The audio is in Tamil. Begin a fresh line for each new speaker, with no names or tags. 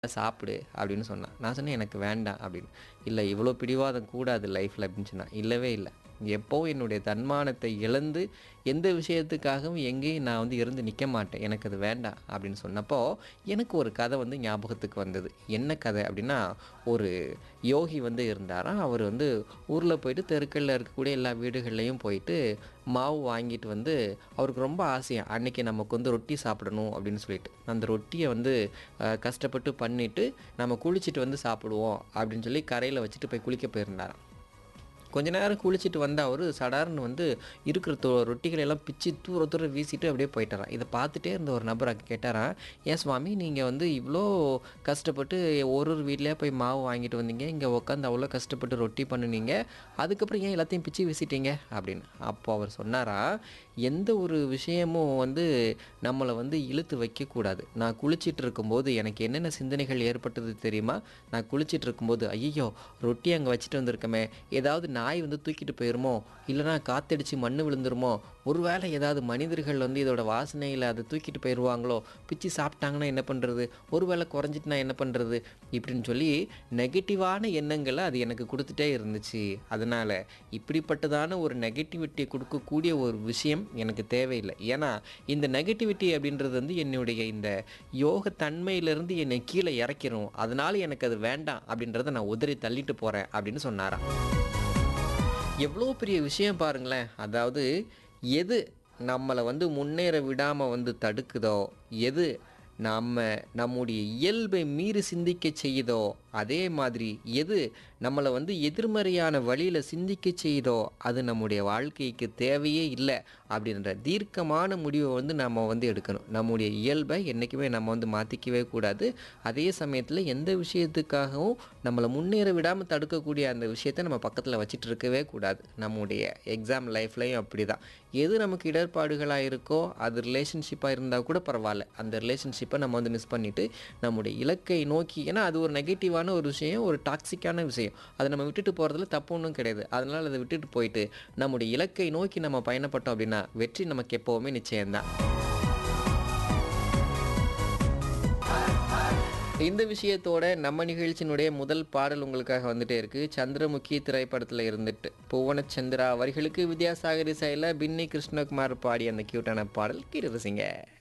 சாப்பிடு அப்படின்னு சொன்னான் நான் சொன்னேன் எனக்கு வேண்டாம் அப்படின்னு இல்லை இவ்வளோ பிடிவாதம் கூடாது லைஃப்பில் அப்படின்னு சொன்னான் இல்லவே இல்லை எப்போவும் என்னுடைய தன்மானத்தை இழந்து எந்த விஷயத்துக்காகவும் எங்கேயும் நான் வந்து இருந்து நிற்க மாட்டேன் எனக்கு அது வேண்டாம் அப்படின்னு சொன்னப்போ எனக்கு ஒரு கதை வந்து ஞாபகத்துக்கு வந்தது என்ன கதை அப்படின்னா ஒரு யோகி வந்து இருந்தாராம் அவர் வந்து ஊரில் போயிட்டு தெருக்களில் இருக்கக்கூடிய எல்லா வீடுகள்லையும் போயிட்டு மாவு வாங்கிட்டு வந்து அவருக்கு ரொம்ப ஆசையா அன்னைக்கு நமக்கு வந்து ரொட்டி சாப்பிடணும் அப்படின்னு சொல்லிட்டு அந்த ரொட்டியை வந்து அஹ், கஷ்டப்பட்டு பண்ணிட்டு நம்ம குளிச்சுட்டு வந்து சாப்பிடுவோம் அப்படின்னு சொல்லி கரையில் வச்சுட்டு போய் குளிக்க போயிருந்தாராம் கொஞ்ச நேரம் குளிச்சுட்டு வந்த அவர் சடார்னு வந்து இருக்கிற தொ ரொட்டிகளை எல்லாம் பிச்சு தூர தூர வீசிட்டு அப்படியே போயிட்டாராம் இதை பார்த்துட்டே இருந்த ஒரு நபர் அங்கே கேட்டாராம் ஏன் சுவாமி நீங்கள் வந்து இவ்வளோ கஷ்டப்பட்டு ஒரு ஒரு வீட்லேயே போய் மாவு வாங்கிட்டு வந்தீங்க இங்கே உட்காந்து அவ்வளோ கஷ்டப்பட்டு ரொட்டி பண்ணுனீங்க அதுக்கப்புறம் ஏன் எல்லாத்தையும் பிச்சு வீசிட்டீங்க அப்படின்னு அப்போ அவர் சொன்னாரா எந்த ஒரு விஷயமும் வந்து நம்மளை வந்து இழுத்து வைக்கக்கூடாது நான் குளிச்சிட்டு இருக்கும்போது எனக்கு என்னென்ன சிந்தனைகள் ஏற்பட்டது தெரியுமா நான் குளிச்சிட்டு இருக்கும்போது ஐயோ ரொட்டி அங்கே வச்சுட்டு வந்திருக்கமே ஏதாவது நாய் வந்து தூக்கிட்டு போயிருமோ இல்லைனா காத்தடிச்சு மண்ணு விழுந்துருமோ ஒருவேளை ஏதாவது மனிதர்கள் வந்து இதோட வாசனையில் அதை தூக்கிட்டு போயிடுவாங்களோ பிச்சு சாப்பிட்டாங்கன்னா என்ன பண்ணுறது ஒருவேளை குறைஞ்சிட்டுனா என்ன பண்ணுறது இப்படின்னு சொல்லி நெகட்டிவான எண்ணங்களை அது எனக்கு கொடுத்துட்டே இருந்துச்சு அதனால் இப்படிப்பட்டதான ஒரு நெகட்டிவிட்டியை கொடுக்கக்கூடிய ஒரு விஷயம் எனக்கு தேவையில்லை ஏன்னா இந்த நெகட்டிவிட்டி அப்படின்றது வந்து என்னுடைய இந்த யோக தன்மையிலிருந்து என்னை கீழே இறக்கிரும் அதனால எனக்கு அது வேண்டாம் அப்படின்றத நான் உதறி தள்ளிட்டு போகிறேன் அப்படின்னு சொன்னாராம் எவ்வளோ பெரிய விஷயம் பாருங்களேன் அதாவது எது நம்மளை வந்து முன்னேற விடாமல் வந்து தடுக்குதோ எது நம்ம நம்முடைய இயல்பை மீறி சிந்திக்க செய்யுதோ அதே மாதிரி எது நம்மளை வந்து எதிர்மறையான வழியில் சிந்திக்க செய்யுதோ அது நம்முடைய வாழ்க்கைக்கு தேவையே இல்லை அப்படின்ற தீர்க்கமான முடிவை வந்து நம்ம வந்து எடுக்கணும் நம்முடைய இயல்பை என்றைக்குமே நம்ம வந்து மாற்றிக்கவே கூடாது அதே சமயத்தில் எந்த விஷயத்துக்காகவும் நம்மளை முன்னேற விடாமல் தடுக்கக்கூடிய அந்த விஷயத்தை நம்ம பக்கத்தில் வச்சுட்டு இருக்கவே கூடாது நம்முடைய எக்ஸாம் லைஃப்லையும் அப்படி தான் எது நமக்கு இடர்பாடுகளாக இருக்கோ அது ரிலேஷன்ஷிப்பாக இருந்தால் கூட பரவாயில்ல அந்த ரிலேஷன்ஷிப்பை நம்ம வந்து மிஸ் பண்ணிவிட்டு நம்முடைய இலக்கை நோக்கி ஏன்னா அது ஒரு நெகட்டிவான ஒரு விஷயம் ஒரு டாக்ஸிக்கான விஷயம் அதை நம்ம விட்டுட்டு போகிறதுல தப்பு ஒன்றும் கிடையாது அதனால் அதை விட்டுட்டு போயிட்டு நம்முடைய இலக்கை நோக்கி நம்ம பயணப்பட்டோம் அப்படின்னா வெற்றி நமக்கு எப்போவுமே நிச்சயம்தான் இந்த விஷயத்தோட நம்ம நிகழ்ச்சியினுடைய முதல் பாடல் உங்களுக்காக வந்துட்டே இருக்கு சந்திரமுகி திரைப்படத்தில் இருந்துட்டு புவனச்சந்திரா வரிகளுக்கு வித்யாசாகரி சைல பின்னி கிருஷ்ணகுமார் பாடி அந்த கியூட்டான பாடல் கீழே ரசிங்க